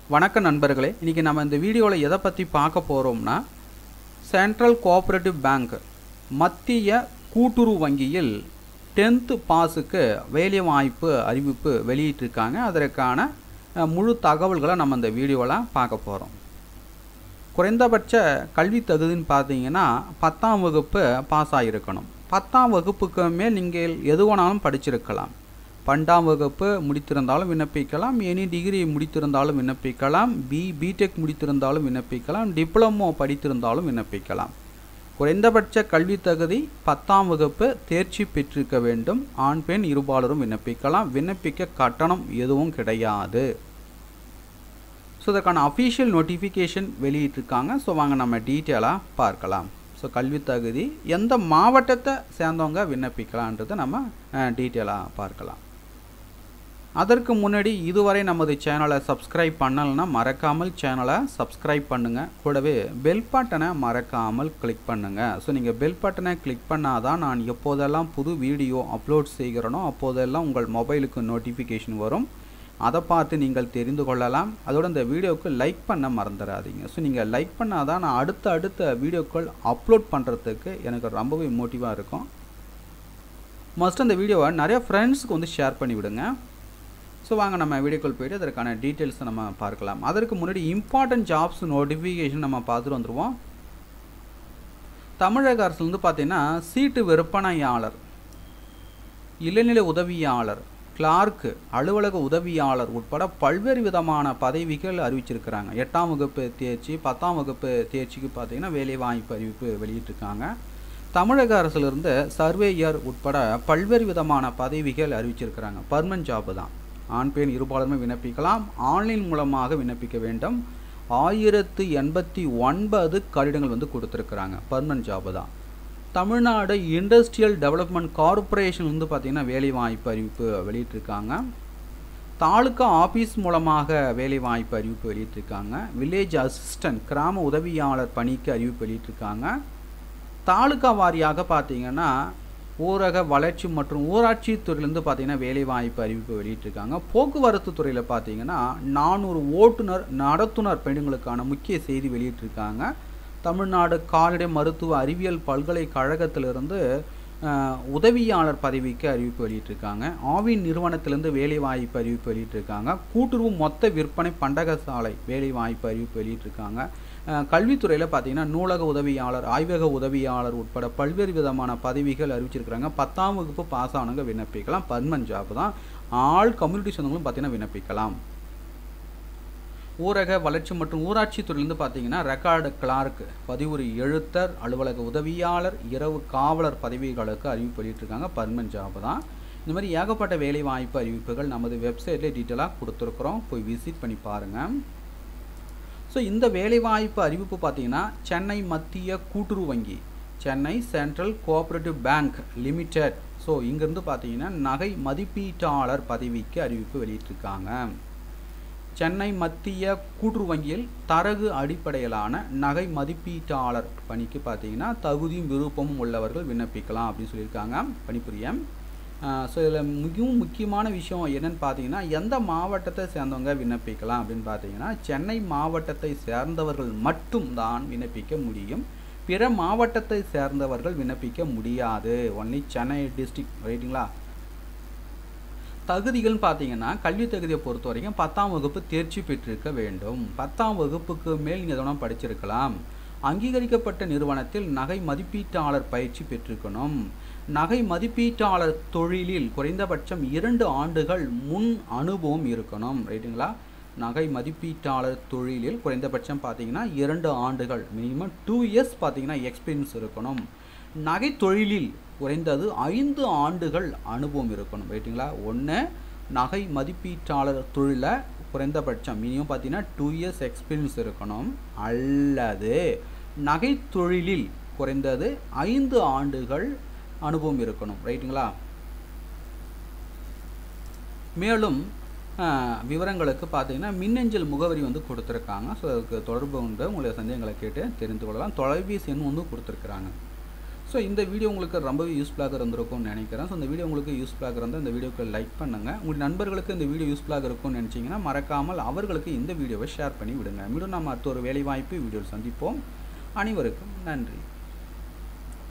வணக்கம் நண்பர்களே இன்றைக்கி நம்ம இந்த வீடியோவில் எதை பற்றி பார்க்க போகிறோம்னா சென்ட்ரல் கோஆப்ரேட்டிவ் பேங்க் மத்திய கூட்டுறவு வங்கியில் டென்த்து பாஸுக்கு வேலைவாய்ப்பு அறிவிப்பு வெளியிட்டிருக்காங்க அதற்கான அஹ், முழு தகவல்களை நம்ம இந்த வீடியோவில் பார்க்க போகிறோம் குறைந்தபட்ச கல்வி தகுதின்னு பார்த்தீங்கன்னா பத்தாம் வகுப்பு பாஸ் ஆகியிருக்கணும் பத்தாம் வகுப்புக்கு மேல் நீங்கள் எது வேணாலும் படிச்சிருக்கலாம் பன்னெண்டாம் வகுப்பு முடித்திருந்தாலும் விண்ணப்பிக்கலாம் எனி டிகிரி முடித்திருந்தாலும் விண்ணப்பிக்கலாம் பி பிடெக் முடித்திருந்தாலும் விண்ணப்பிக்கலாம் டிப்ளமோ படித்திருந்தாலும் விண்ணப்பிக்கலாம் குறைந்தபட்ச கல்வி தகுதி பத்தாம் வகுப்பு தேர்ச்சி பெற்றிருக்க வேண்டும் ஆண் பெண் இருபாலரும் விண்ணப்பிக்கலாம் விண்ணப்பிக்க கட்டணம் எதுவும் கிடையாது ஸோ இதற்கான அஃபீஷியல் நோட்டிஃபிகேஷன் வெளியிட்டிருக்காங்க ஸோ வாங்க நம்ம டீட்டெயிலாக பார்க்கலாம் ஸோ கல்வி தகுதி எந்த மாவட்டத்தை சேர்ந்தவங்க விண்ணப்பிக்கலான்றதை நம்ம டீட்டெயிலாக பார்க்கலாம் அதற்கு முன்னாடி இதுவரை நமது சேனலை சப்ஸ்கிரைப் பண்ணலைன்னா மறக்காமல் சேனலை சப்ஸ்கிரைப் பண்ணுங்கள் கூடவே பெல் பட்டனை மறக்காமல் கிளிக் பண்ணுங்கள் ஸோ நீங்கள் பெல் பட்டனை கிளிக் பண்ணாதான் நான் எப்போதெல்லாம் புது வீடியோ அப்லோட் செய்கிறேனோ அப்போதெல்லாம் உங்கள் மொபைலுக்கு நோட்டிஃபிகேஷன் வரும் அதை பார்த்து நீங்கள் தெரிந்து கொள்ளலாம் அதோட இந்த வீடியோவுக்கு லைக் பண்ண மறந்துடாதீங்க ஸோ நீங்கள் லைக் பண்ணால் தான் நான் அடுத்த அடுத்த வீடியோக்கள் அப்லோட் பண்ணுறதுக்கு எனக்கு ரொம்பவே மோட்டிவாக இருக்கும் மஸ்ட் அந்த வீடியோவை நிறைய ஃப்ரெண்ட்ஸுக்கு வந்து ஷேர் பண்ணி விடுங்க ஸோ வாங்க நம்ம வீடியோக்குள் போயிட்டு அதற்கான டீட்டெயில்ஸை நம்ம பார்க்கலாம் அதற்கு முன்னாடி இம்பார்ட்டன்ட் ஜாப்ஸ் நோட்டிஃபிகேஷன் நம்ம பார்த்துட்டு வந்துடுவோம் தமிழக அரசு வந்து பார்த்தீங்கன்னா சீட்டு விற்பனையாளர் இளநிலை உதவியாளர் கிளார்க்கு அலுவலக உதவியாளர் உட்பட பல்வேறு விதமான பதவிகள் அறிவிச்சிருக்கிறாங்க எட்டாம் வகுப்பு தேர்ச்சி பத்தாம் வகுப்பு தேர்ச்சிக்கு பார்த்தீங்கன்னா வேலைவாய்ப்பு அறிவிப்பு வெளியிட்டிருக்காங்க தமிழக அரசிலிருந்து சர்வேயர் உட்பட பல்வேறு விதமான பதவிகள் அறிவிச்சிருக்கிறாங்க பர்மனன்ட் ஜாப் தான் ஆண் பெண் இருபாலருமே விண்ணப்பிக்கலாம் ஆன்லைன் மூலமாக விண்ணப்பிக்க வேண்டும் ஆயிரத்து எண்பத்தி ஒன்பது கடிதங்கள் வந்து கொடுத்துருக்குறாங்க பர்மனன்ட் ஜாப் தான் தமிழ்நாடு இண்டஸ்ட்ரியல் டெவலப்மெண்ட் கார்ப்பரேஷன் வந்து பார்த்திங்கன்னா வேலைவாய்ப்பு அறிவிப்பு வெளியிட்டிருக்காங்க தாலுக்கா ஆஃபீஸ் மூலமாக வேலைவாய்ப்பு அறிவிப்பு வெளியிட்டிருக்காங்க வில்லேஜ் அசிஸ்டன்ட் கிராம உதவியாளர் பணிக்கு அறிவிப்பு வெளியிட்டிருக்காங்க தாலுக்கா வாரியாக பார்த்தீங்கன்னா ஊரக வளர்ச்சி மற்றும் ஊராட்சி துறையிலேருந்து பார்த்தீங்கன்னா வேலைவாய்ப்பு அறிவிப்பு வெளியிட்டிருக்காங்க போக்குவரத்து துறையில் பார்த்தீங்கன்னா நானூறு ஓட்டுநர் நடத்துனர் பெண்களுக்கான முக்கிய செய்தி வெளியிட்டிருக்காங்க தமிழ்நாடு கால்நடை மருத்துவ அறிவியல் பல்கலைக்கழகத்திலிருந்து அஹ், உதவியாளர் பதவிக்கு அறிவிப்பு வெளியிட்டிருக்காங்க ஆவின் நிறுவனத்திலிருந்து வேலைவாய்ப்பு அறிவிப்பு வெளியிட்டிருக்காங்க கூட்டுறவு மொத்த விற்பனை பண்டகசாலை வேலைவாய்ப்பு அறிவிப்பு வெளியிட்டிருக்காங்க அஹ், கல்வித்துறையில் பார்த்தீங்கன்னா நூலக உதவியாளர் ஆய்வக உதவியாளர் உட்பட பல்வேறு விதமான பதவிகள் அறிவிச்சிருக்கிறாங்க பத்தாம் வகுப்பு பாஸ் ஆனவங்க விண்ணப்பிக்கலாம் பர்மனன்ட் ஜாப் தான் ஆல் கம்யூனிட்டி சொந்தங்களும் பார்த்தீங்கன்னா விண்ணப்பிக்கலாம் ஊரக வளர்ச்சி மற்றும் ஊராட்சி துறையிலிருந்து பார்த்தீங்கன்னா ரெக்கார்டு கிளார்க் பதிவுறு எழுத்தர் அலுவலக உதவியாளர் இரவு காவலர் பதவிகளுக்கு அறிவிப்பு வெளியிட்டிருக்காங்க பர்மனன்ட் ஜாப் தான் இந்த மாதிரி ஏகப்பட்ட வேலை வாய்ப்பு அறிவிப்புகள் நமது வெப்சைட்லேயே டீட்டெயிலாக கொடுத்துருக்குறோம் போய் விசிட் பண்ணி பாருங்கள் ஸோ இந்த வேலைவாய்ப்பு அறிவிப்பு பார்த்தீங்கன்னா சென்னை மத்திய கூட்டுறவு வங்கி Chennai central cooperative bank limited so இங்கேருந்து பார்த்தீங்கன்னா நகை மதிப்பீட்டாளர் பதவிக்கு அறிவிப்பு வெளியிட்டிருக்காங்க சென்னை மத்திய கூட்டுறவு வங்கியில் தரகு அடிப்படையிலான நகை மதிப்பீட்டாளர் பணிக்கு பார்த்தீங்கன்னா தகுதியும் விருப்பமும் உள்ளவர்கள் விண்ணப்பிக்கலாம் அப்படின்னு சொல்லியிருக்காங்க பணிபுரிய ஸோ இதில் மிகவும் முக்கியமான விஷயம் என்னன்னு பார்த்தீங்கன்னா எந்த மாவட்டத்தை சேர்ந்தவங்க விண்ணப்பிக்கலாம் அப்படின்னு பார்த்தீங்கன்னா சென்னை மாவட்டத்தை சேர்ந்தவர்கள் மட்டும் தான் விண்ணப்பிக்க முடியும் பிற மாவட்டத்தை சேர்ந்தவர்கள் விண்ணப்பிக்க முடியாது ஒன்லி சென்னை டிஸ்ட்ரிக்ட் ரைட்டுங்களா தகுதிகள்னு பார்த்தீங்கன்னா கல்வி தகுதியை பொறுத்த வரைக்கும் பத்தாம் வகுப்பு தேர்ச்சி பெற்றிருக்க வேண்டும் பத்தாம் வகுப்புக்கு மேல் நீங்கள் எதனா படிச்சிருக்கலாம் அங்கீகரிக்கப்பட்ட நிறுவனத்தில் நகை மதிப்பீட்டாளர் பயிற்சி பெற்றிருக்கணும் நகை மதிப்பீட்டாளர் தொழிலில் குறைந்தபட்சம் இரண்டு ஆண்டுகள் முன் அனுபவம் இருக்கணும் ரைட்டுங்களா நகை மதிப்பீட்டாளர் தொழிலில் குறைந்தபட்சம் பார்த்தீங்கன்னா இரண்டு ஆண்டுகள் மினிமம் டூ இயர்ஸ் பார்த்தீங்கன்னா எக்ஸ்பீரியன்ஸ் இருக்கணும் நகை தொழிலில் குறைந்தது ஐந்து ஆண்டுகள் அனுபவம் இருக்கணும் ரைட்டுங்களா ஒன்று நகை மதிப்பீட்டாளர் தொழிலில் குறைந்தபட்சம் மினிமம் பார்த்தீங்கன்னா டூ இயர்ஸ் எக்ஸ்பீரியன்ஸ் இருக்கணும் அல்லது நகை தொழிலில் குறைந்தது ஐந்து ஆண்டுகள் அனுபவம் இருக்கணும் ரைட்டுங்களா மேலும் ஆஹ், விவரங்களுக்கு பார்த்தீங்கன்னா மின்னஞ்சல் முகவரி வந்து கொடுத்துருக்காங்க ஸோ அதுக்கு தொடர்பு கொண்டு உங்களுடைய சந்தேகங்களை கேட்டு தெரிந்து கொள்ளலாம் தொலைபேசி எண் வந்து கொடுத்துருக்குறாங்க ஸோ இந்த வீடியோ உங்களுக்கு ரொம்பவே யூஸ்ஃபுல்லாக இருந்திருக்கும்னு நினைக்கிறேன் ஸோ இந்த வீடியோ உங்களுக்கு யூஸ்ஃபுல்லாக இருந்தால் இந்த வீடியோக்கு லைக் பண்ணுங்கள் உங்கள் நண்பர்களுக்கு இந்த வீடியோ யூஸ்ஃபுல்லாக இருக்கும்னு நினச்சிங்கன்னா மறக்காமல் அவர்களுக்கு இந்த வீடியோவை ஷேர் பண்ணி விடுங்க மீண்டும் நம்ம அடுத்த ஒரு வேலைவாய்ப்பு வீடியோவில் சந்திப்போம் அனைவருக்கும் நன்றி